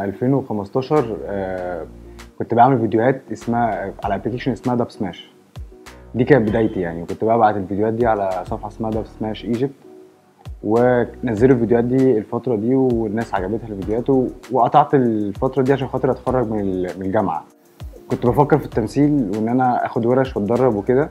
2015 آه، كنت بعمل فيديوهات اسمها على ابلكيشن اسمها داب سماش دي كانت بدايتي يعني كنت ببعت الفيديوهات دي على صفحه اسمها داب سماش ايجيبت ونزلوا الفيديوهات دي الفتره دي والناس عجبتها الفيديوهات و- وقطعت الفتره دي عشان خاطر اتخرج من ال- من الجامعه كنت بفكر في التمثيل وان انا اخد ورش واتدرب وكده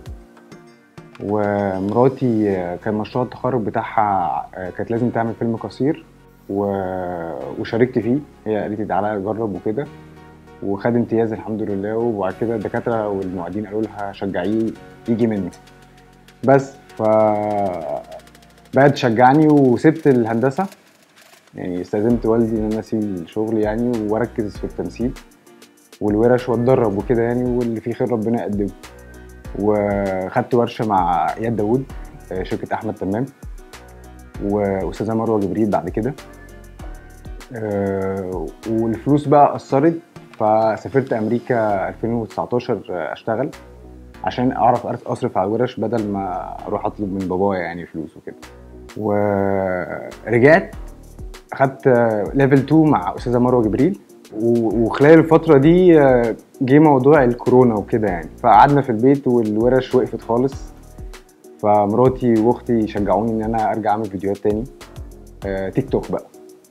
ومراتي آه، كان مشروع التخرج بتاعها آه، كانت لازم تعمل فيلم قصير و... وشاركت فيه هي قالت لي تعالى جرب وكده وخد امتياز الحمد لله وبعد كده الدكاتره والمعيدين قالوا لها شجعيه يجي منه بس ف بقت تشجعني وسبت الهندسه يعني استاذنت والدي ان انا اسيب الشغل يعني واركز في التمثيل والورش واتدرب وكده يعني واللي فيه خير ربنا يقدمه وخدت ورشه مع اياد داوود آه، شركه احمد تمام واستاذه مروه جبريل بعد كده آه، والفلوس بقى اثرت فسافرت امريكا 2019 اشتغل عشان اعرف أرس- اصرف على الورش بدل ما اروح اطلب من بابايا يعني فلوس وكده ورجعت اخدت ليفل 2 مع استاذه مروه جبريل و- وخلال الفتره دي آه، جه موضوع الكورونا وكده يعني فقعدنا في البيت والورش وقفت خالص فمراتي واختي شجعوني ان انا ارجع اعمل فيديوهات تاني آه، تيك توك بقى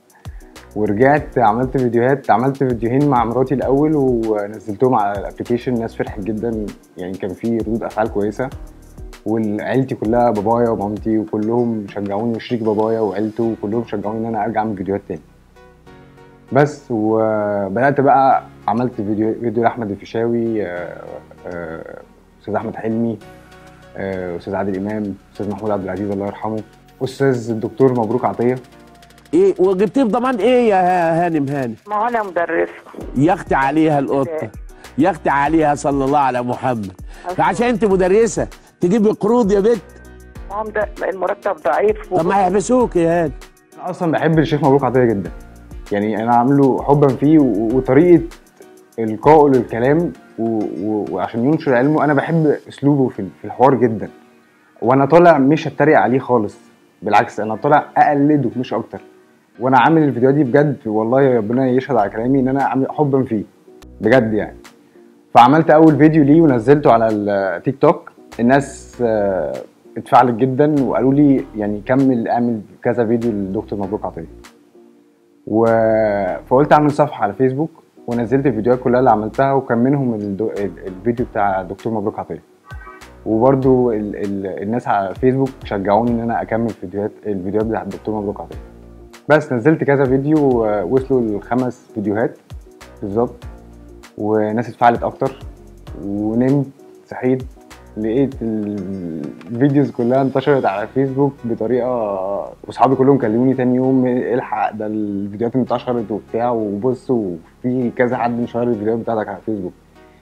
ورجعت عملت فيديوهات عملت فيديوهين مع مراتي الاول ونزلتهم على الابلكيشن الناس فرحت جدا يعني كان في ردود افعال كويسه وعيلتي كلها بابايا ومامتي وكلهم شجعوني وشريك بابايا وعيلته وكلهم شجعوني ان انا ارجع اعمل فيديوهات تاني بس وبدات بقى عملت فيديو فيديو لاحمد الفيشاوي آه، آه، استاذ احمد حلمي آه، استاذ عادل امام استاذ محمود عبد العزيز الله يرحمه استاذ الدكتور مبروك عطيه ايه وجبتيه بضمان ايه يا ها- هانم هانم ما هو انا مدرسه يختي عليها القطه يختي عليها صلى الله على محمد فعشان انت مدرسه تجيبي قروض يا بنت ما هو مد- المرتب ضعيف طب ما هيحبسوك يا هانم انا اصلا بحب الشيخ مبروك عطيه جدا يعني انا عامله حبا فيه و- وطريقه القائه للكلام و... و... وعشان ينشر علمه انا بحب اسلوبه في في الحوار جدا وانا طالع مش هتريق عليه خالص بالعكس انا طالع اقلده مش اكتر وانا عامل الفيديوهات دي بجد والله ربنا يشهد على كلامي ان انا عامل حبا فيه بجد يعني فعملت اول فيديو ليه ونزلته على التيك توك الناس آه، اتفاعلت جدا وقالوا لي يعني كمل اعمل كذا فيديو للدكتور مبروك عطيه و... فقلت اعمل صفحه على فيسبوك ونزلت الفيديوهات كلها اللي عملتها وكان منهم الدو... ال- الفيديو بتاع الدكتور مبروك عطيه وبرده ال... ال... الناس على فيسبوك شجعوني ان انا اكمل فيديوهات الفيديوهات بتاع الدكتور مبروك عطيه بس نزلت كذا فيديو آه، وصلوا لخمس فيديوهات بالظبط وناس اتفاعلت اكتر ونمت صحيت لقيت ال- الفيديوز كلها انتشرت على فيسبوك بطريقه واصحابي كلهم كلموني تاني يوم الحق ده الفيديوهات انتشرت وبتاع وبص وفي كذا حد مشهر الفيديوهات بتاعتك على فيسبوك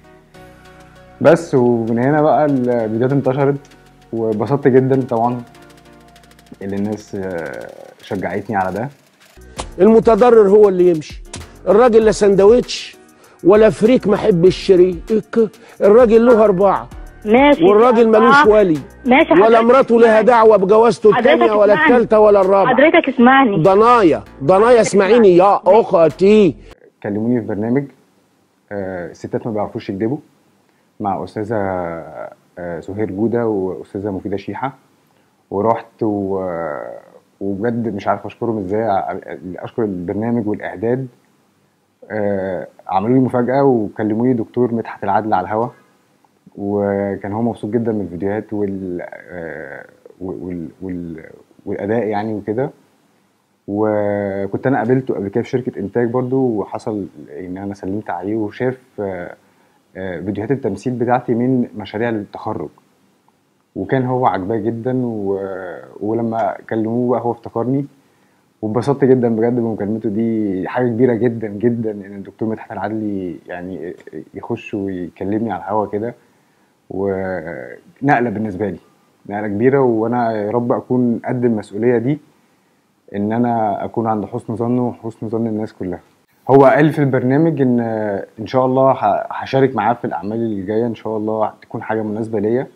بس ومن هنا بقى الفيديوهات انتشرت وبسطت جدا طبعا اللي الناس آه، شجعتني على ده المتضرر هو اللي يمشي الراجل لا سندوتش ولا فريك ما حب الشريك الراجل له اربعه ماشي والراجل ملوش ولي ماشي ولا حضرتك مراته لها اسمعني. دعوه بجوازته حضرتك الثانيه ولا اسمعني. الثالثه ولا الرابعه حضرتك اسمعني ضنايا ضنايا اسمعيني يا اختي كلموني في برنامج آه، الستات ما بيعرفوش يكذبوا مع استاذه آه، سهير جوده واستاذه مفيده شيحه ورحت و... وبجد مش عارف اشكرهم ازاي ع- اشكر البرنامج والاعداد آه، عملوا لي مفاجاه وكلموني دكتور مدحت العدل على الهوا وكان هو مبسوط جدا من الفيديوهات وال... آه، وال... وال... والاداء يعني وكده وكنت انا قابلته قبل كده في شركه انتاج برضو وحصل ان انا سلمت عليه وشاف آه، آه، فيديوهات التمثيل بتاعتي من مشاريع التخرج وكان هو عجباه جدا و... ولما كلموه بقى هو افتكرني واتبسطت جدا بجد بمكالمته دي حاجه كبيره جدا جدا ان الدكتور مدحت العدلي يعني يخش ويكلمني على الهوا كده ونقله بالنسبه لي نقله كبيره وانا يا رب اكون قد المسؤوليه دي ان انا اكون عند حسن ظنه وحسن ظن الناس كلها هو قال في البرنامج ان ان شاء الله ه- هشارك معاه في الاعمال اللي جايه ان شاء الله تكون حاجه مناسبه ليا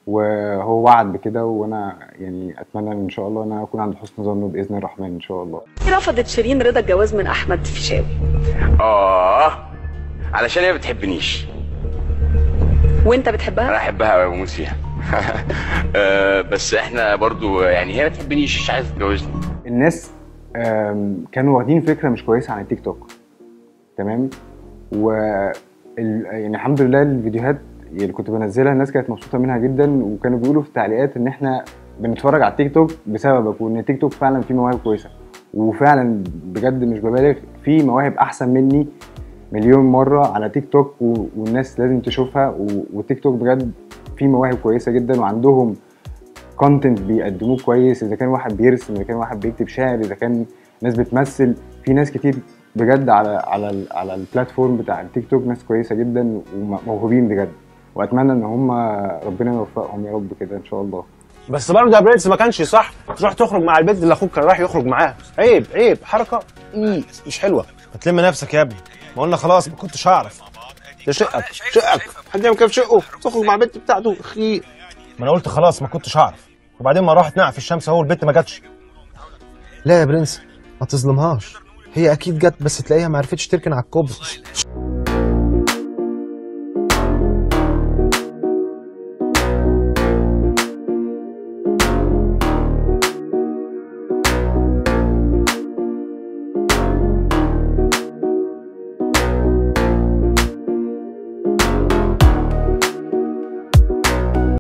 وهو وعد بكده وانا يعني اتمنى ان شاء الله ان انا اكون عند حسن ظنه باذن الرحمن ان شاء الله رفضت شيرين رضا الجواز من احمد فيشاوي اه علشان هي بتحبنيش وانت انا بتحبها احبها قوي واموت فيها آه، بس احنا برضو يعني هي ما بتحبنيش مش عايزه تتجوزني الناس آم، كانوا واخدين فكره مش كويسه عن التيك توك تمام و ال- يعني الحمد لله الفيديوهات اللي كنت بنزلها الناس كانت مبسوطه منها جدا وكانوا بيقولوا في التعليقات ان احنا بنتفرج على التيك توك بسببك وان التيك توك فعلا فيه مواهب كويسه وفعلا بجد مش ببالغ في مواهب احسن مني مليون مره على تيك توك و- والناس لازم تشوفها و- والتيك توك بجد فيه مواهب كويسه جدا وعندهم كونتنت بيقدموه كويس اذا كان واحد بيرسم اذا كان واحد بيكتب شعر اذا كان ناس بتمثل في ناس كتير بجد على على ال- على البلاتفورم بتاع التيك توك ناس كويسه جدا وموهوبين بجد واتمنى ان هم ربنا يوفقهم يا رب كده ان شاء الله بس برضه يا برنس ما كانش صح تروح تخرج مع البنت اللي اخوك كان رايح يخرج معاها عيب عيب حركه إيه مش حلوه ما تلم نفسك يا ابني ما قلنا خلاص ما كنتش هعرف ده شقك شقك حد يعمل كده في شقه تخرج مع البنت بتاعته اخي ما انا قلت خلاص ما كنتش هعرف وبعدين ما راحت نقع في الشمس اهو البت ما جاتش لا يا برنس ما تظلمهاش هي اكيد جت بس تلاقيها ما عرفتش تركن على الكوبري